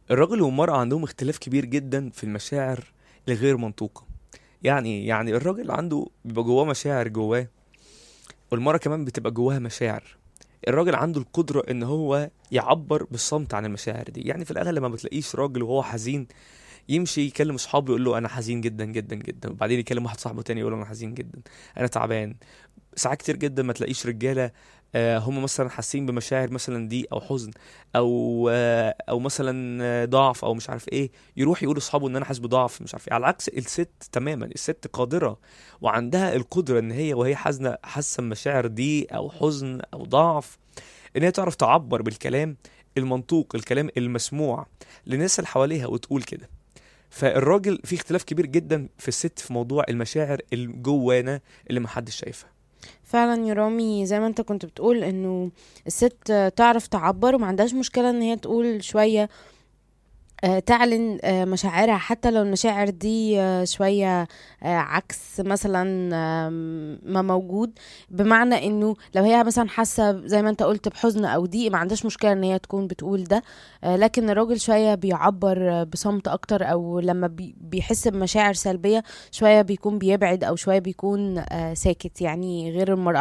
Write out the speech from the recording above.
الراجل والمرأة عندهم اختلاف كبير جدا في المشاعر الغير منطوقة يعني يعني الراجل عنده بيبقى جواه مشاعر جواه والمرأة كمان بتبقى جواها مشاعر الراجل عنده القدرة ان هو يعبر بالصمت عن المشاعر دي يعني في الاغلب ما بتلاقيش راجل وهو حزين يمشي يكلم اصحابه يقول له انا حزين جدا جدا جدا وبعدين يكلم واحد صاحبه تاني يقول له انا حزين جدا انا تعبان ساعات كتير جدا ما تلاقيش رجاله آه، هم مثلا حاسين بمشاعر مثلا ضيق او حزن او آه، او مثلا آه، ضعف او مش عارف ايه يروح يقول لاصحابه ان انا حاسس بضعف مش عارف ايه على عكس الست تماما الست قادره وعندها القدره ان هي وهي حزنه حاسه بمشاعر ضيق او حزن او ضعف ان هي تعرف تعبر بالكلام المنطوق الكلام المسموع للناس اللي حواليها وتقول كده فالراجل في اختلاف كبير جدا في الست في موضوع المشاعر الجوانا اللي محدش شايفها فعلا يا رامي زي ما انت كنت بتقول انه الست تعرف تعبر وما عندهاش مشكلة ان هي تقول شوية آه، تعلن آه، مشاعرها حتى لو المشاعر دي آه، شوية آه، عكس مثلا آم، ما موجود بمعنى انه لو هي مثلا حاسة زي ما انت قلت بحزن او ضيق ما عندهاش مشكلة ان هي تكون بتقول ده آه، لكن الراجل شوية بيعبر آه، بصمت اكتر او لما بي- بيحس بمشاعر سلبية شوية بيكون بيبعد او شوية بيكون آه، ساكت يعني غير المرأة